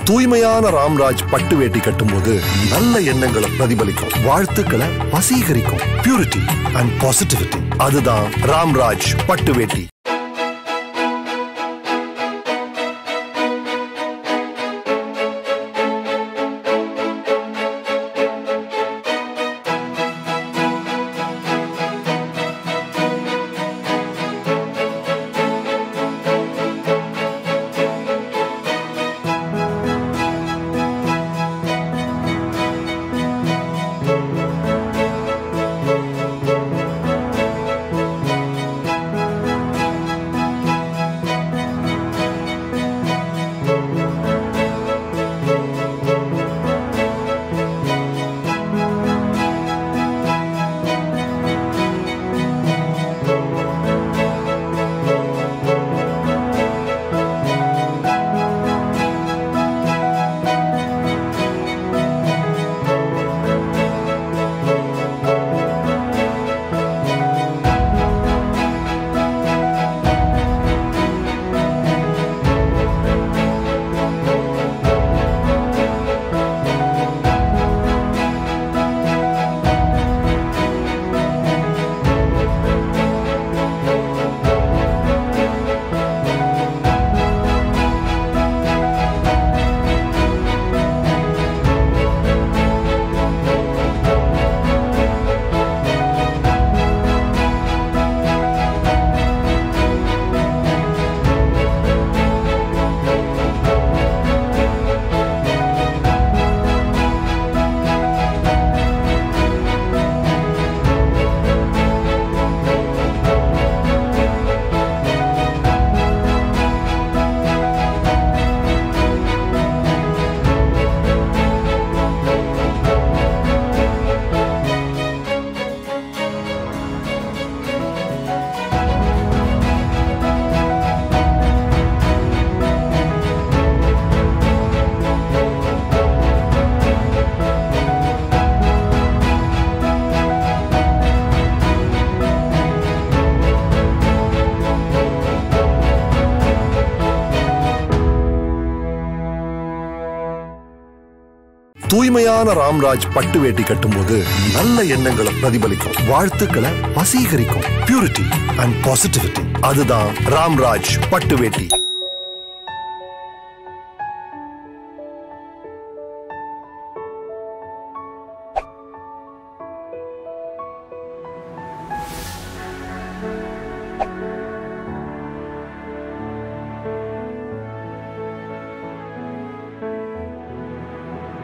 தூய்மையான ராம்ராஜ் பட்டு வேட்டி கட்டும்போது நல்ல எண்ணங்களை பிரதிபலிக்கும் வாழ்த்துக்களை வசீகரிக்கும் பியூரிட்டி அண்ட் பாசிட்டிவிட்டி அதுதான் ராம்ராஜ் பட்டு வேட்டி தூய்மையான ராம்ராஜ் பட்டு வேட்டி கட்டும்போது நல்ல எண்ணங்களை பிரதிபலிக்கும் வாழ்த்துக்களை வசீகரிக்கும் பியூரிட்டி அண்ட் பாசிட்டிவிட்டி அதுதான் ராம்ராஜ் பட்டு வேட்டி